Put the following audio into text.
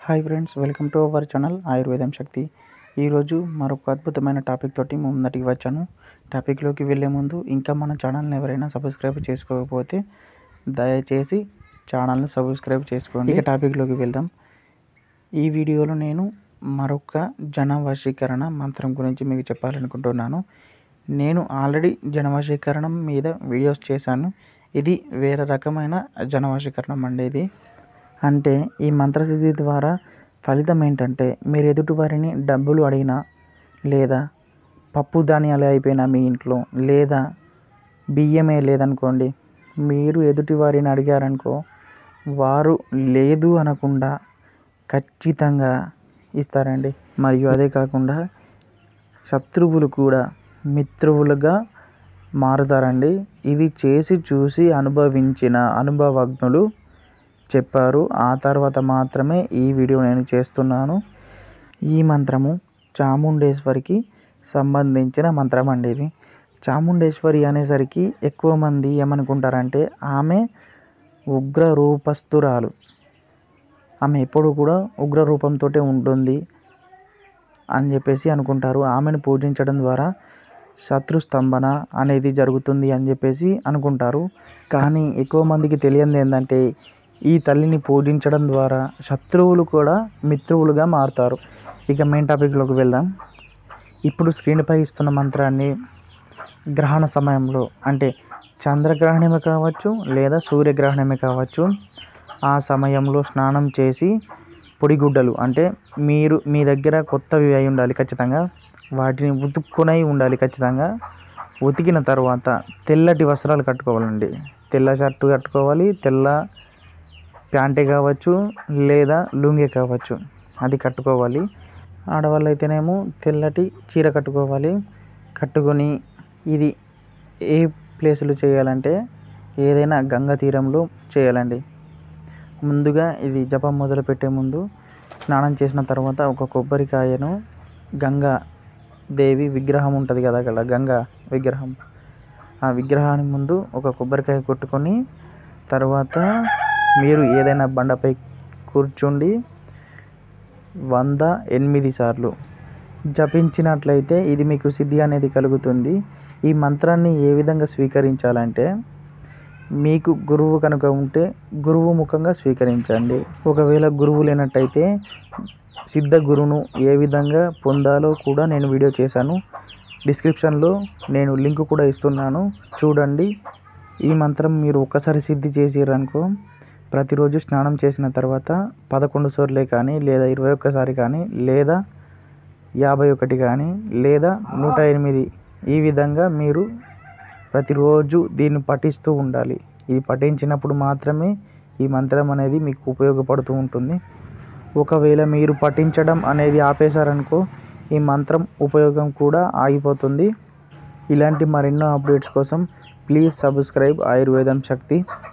hi friends welcome to our channel Ayurvedam Shakti ఈరోజు మరొక అద్భుతమైన టాపిక్ తోటి మీ ముందటికి వచ్చాను టాపిక్లోకి వెళ్ళే ముందు ఇంకా మన ఛానల్ని ఎవరైనా సబ్స్క్రైబ్ చేసుకోకపోతే దయచేసి ఛానల్ని సబ్స్క్రైబ్ చేసుకోండి ఇక టాపిక్లోకి వెళ్దాం ఈ వీడియోలో నేను మరొక జన వశీకరణ మంత్రం గురించి మీకు చెప్పాలనుకుంటున్నాను నేను ఆల్రెడీ జనవశీకరణం మీద వీడియోస్ చేశాను ఇది వేరే రకమైన జనవశీకరణం అండి ఇది అంటే ఈ మంత్రసిద్ధి ద్వారా ఫలితం ఏంటంటే మీరు ఎదుటి వారిని డబ్బులు అడిగినా లేదా పప్పు ధాన్యాలు అయిపోయినా మీ ఇంట్లో లేదా బియ్యమే లేదనుకోండి మీరు ఎదుటి వారిని అడిగారనుకో వారు లేదు అనకుండా ఖచ్చితంగా ఇస్తారండి మరియు అదే కాకుండా శత్రువులు కూడా మిత్రువులుగా మారుతారండి ఇది చేసి చూసి అనుభవించిన అనుభవజ్ఞులు చెప్పారు ఆ తర్వాత మాత్రమే ఈ వీడియో నేను చేస్తున్నాను ఈ మంత్రము చాముండేశ్వరికి సంబంధించిన మంత్రం అండి ఇది చాముండేశ్వరి అనేసరికి ఎక్కువ మంది ఏమనుకుంటారంటే ఆమె ఉగ్ర రూపస్తురాలు ఆమె ఎప్పుడు కూడా ఉగ్ర రూపంతో ఉంటుంది అని చెప్పేసి అనుకుంటారు ఆమెను పూజించడం ద్వారా శత్రు స్తంభన అనేది జరుగుతుంది అని చెప్పేసి అనుకుంటారు కానీ ఎక్కువ మందికి తెలియంది ఏంటంటే ఈ తల్లిని పూజించడం ద్వారా శత్రువులు కూడా మిత్రువులుగా మారుతారు ఇక మెయిన్ టాపిక్లోకి వెళ్దాం ఇప్పుడు స్క్రీన్పై ఇస్తున్న మంత్రాన్ని గ్రహణ సమయంలో అంటే చంద్రగ్రహణమే కావచ్చు లేదా సూర్యగ్రహణమే కావచ్చు ఆ సమయంలో స్నానం చేసి పొడిగుడ్డలు అంటే మీరు మీ దగ్గర కొత్తవి అయి ఉండాలి ఖచ్చితంగా వాటిని ఉతుక్కునై ఉండాలి ఖచ్చితంగా ఉతికిన తర్వాత తెల్లటి వస్త్రాలు కట్టుకోవాలండి తెల్ల షర్టు కట్టుకోవాలి తెల్ల ప్యాంటే కావచ్చు లేదా లుంగి కావచ్చు అది కట్టుకోవాలి ఆడవాళ్ళు అయితేనేమో తెల్లటి చీర కట్టుకోవాలి కట్టుకొని ఇది ఏ ప్లేస్లో చేయాలంటే ఏదైనా గంగ తీరంలో చేయాలండి ముందుగా ఇది జపం మొదలు పెట్టే ముందు స్నానం చేసిన తర్వాత ఒక కొబ్బరికాయను గంగా దేవి విగ్రహం ఉంటుంది కదా అక్కడ గంగా విగ్రహం ఆ విగ్రహానికి ముందు ఒక కొబ్బరికాయ కొట్టుకొని తర్వాత మీరు ఏదైనా బండపై కూర్చుండి వంద ఎనిమిది సార్లు జపించినట్లయితే ఇది మీకు సిద్ధి అనేది కలుగుతుంది ఈ మంత్రాన్ని ఏ విధంగా స్వీకరించాలంటే మీకు గురువు కనుక ఉంటే గురువు ముఖంగా స్వీకరించండి ఒకవేళ గురువు లేనట్టయితే సిద్ధ గురువును ఏ విధంగా పొందాలో కూడా నేను వీడియో చేశాను డిస్క్రిప్షన్లో నేను లింక్ కూడా ఇస్తున్నాను చూడండి ఈ మంత్రం మీరు ఒక్కసారి సిద్ధి చేసిరనుకో ప్రతిరోజు స్నానం చేసిన తర్వాత పదకొండు సార్లే కానీ లేదా ఇరవై ఒక్కసారి కానీ లేదా యాభై ఒకటి కానీ లేదా నూట ఎనిమిది ఈ విధంగా మీరు ప్రతిరోజు దీన్ని పఠిస్తూ ఉండాలి ఇది పఠించినప్పుడు మాత్రమే ఈ మంత్రం అనేది మీకు ఉపయోగపడుతూ ఉంటుంది ఒకవేళ మీరు పఠించడం అనేది ఆపేశారనుకో ఈ మంత్రం ఉపయోగం కూడా ఆగిపోతుంది ఇలాంటి మరెన్నో అప్డేట్స్ కోసం ప్లీజ్ సబ్స్క్రైబ్ ఆయుర్వేదం శక్తి